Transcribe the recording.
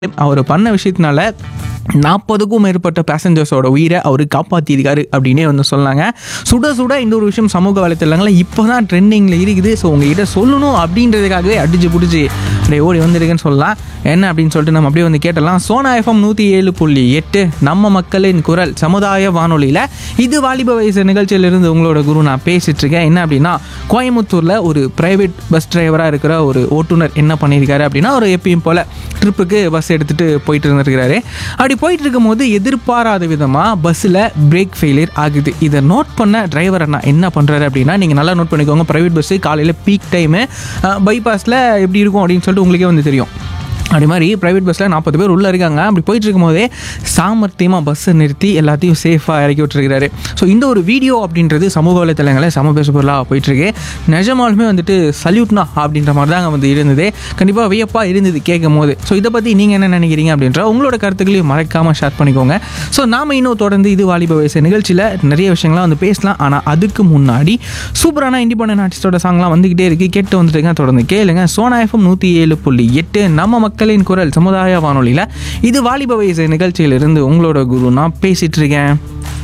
அவர் பண்ண விஷயத்தினால நாற்பதுக்கும் மேற்பட்ட பேசஞ்சர்ஸோட உயிரை அவர் காப்பாற்றிருக்காரு அப்படின்னே வந்து சொன்னாங்க சுட சுட இந்த ஒரு விஷயம் சமூக வலைத்தளங்களில் இப்போ தான் ட்ரெண்டிங்கில் இருக்குது ஸோ உங்ககிட்ட சொல்லணும் அப்படின்றதுக்காகவே அடிச்சு பிடிச்சி அப்படியே ஓடி வந்திருக்குன்னு சொல்லலாம் என்ன அப்படின்னு சொல்லிட்டு நம்ம அப்படியே வந்து கேட்டலாம் சோனா எஃப்எம் நூற்றி ஏழு புள்ளி எட்டு நம்ம மக்களின் குரல் சமுதாய வானொலியில் இது வாலிப வயசு நிகழ்ச்சியிலிருந்து உங்களோட குரு நான் பேசிட்டு இருக்கேன் என்ன அப்படின்னா கோயம்புத்தூரில் ஒரு பிரைவேட் பஸ் டிரைவராக இருக்கிற ஒரு ஓட்டுநர் என்ன பண்ணியிருக்காரு அப்படின்னா ஒரு எப்பயும் போல் ட்ரிப்புக்கு பஸ் எடுத்துகிட்டு போயிட்டு இருந்திருக்கிறாரு அப்படி போயிட்டு இருக்கும்போது எதிர்பாராத விதமாக பஸ்ஸில் பிரேக் ஃபெயிலியர் ஆகுது இதை நோட் பண்ண டிரைவர் அண்ணா என்ன பண்ணுறாரு அப்படின்னா நீங்கள் நல்லா நோட் பண்ணிக்கோங்க ப்ரைவேட் பஸ்ஸு காலையில் பீக் டைமு பைபாஸில் எப்படி இருக்கும் அப்படின்னு சொல்லிட்டு உங்களுக்கே வந்து தெரியும் அப்படி மாதிரி ப்ரைவேட் பஸ்ஸில் நாற்பது பேர் உள்ளே இருக்காங்க அப்படி போயிட்டு இருக்கும்போதே சாமர்த்தியமாக பஸ்ஸை நிறுத்தி எல்லாத்தையும் சேஃபாக இறக்கி விட்டுருக்கிறாரு ஸோ இந்த ஒரு வீடியோ அப்படின்றது சமூக வலைத்தளங்களில் சம பேச பொருளாக போயிட்டுருக்கு நிஜமாலுமே வந்துட்டு சல்யூட்னா அப்படின்ற மாதிரி தாங்க வந்து இருந்தது கண்டிப்பாக வியப்பாக இருந்தது கேட்கும் போது ஸோ இதை பற்றி நீங்கள் என்ன நினைக்கிறீங்க அப்படின்ற உங்களோட கருத்துக்களையும் மறக்காமல் ஷேர் பண்ணிக்கோங்க ஸோ நாம இன்னும் தொடர்ந்து இது வாலிப வயசு நிகழ்ச்சியில் நிறைய விஷயங்கள்லாம் வந்து பேசலாம் ஆனால் அதுக்கு முன்னாடி சூப்பரான இண்டிபெண்டன்ட் ஆர்டிஸ்டோட சாங்லாம் வந்துக்கிட்டே இருக்குது கேட்டு வந்துட்டுங்க தொடர்ந்து கேளுங்க சோனா எஃப்எம் நூற்றி ஏழு புள்ளி எட்டு நம்ம மக்களின் குரல் சமுதாய வானொலியில் இது வாலிப வயசு நிகழ்ச்சியிலிருந்து உங்களோட குரு நான் பேசிகிட்டு இருக்கேன்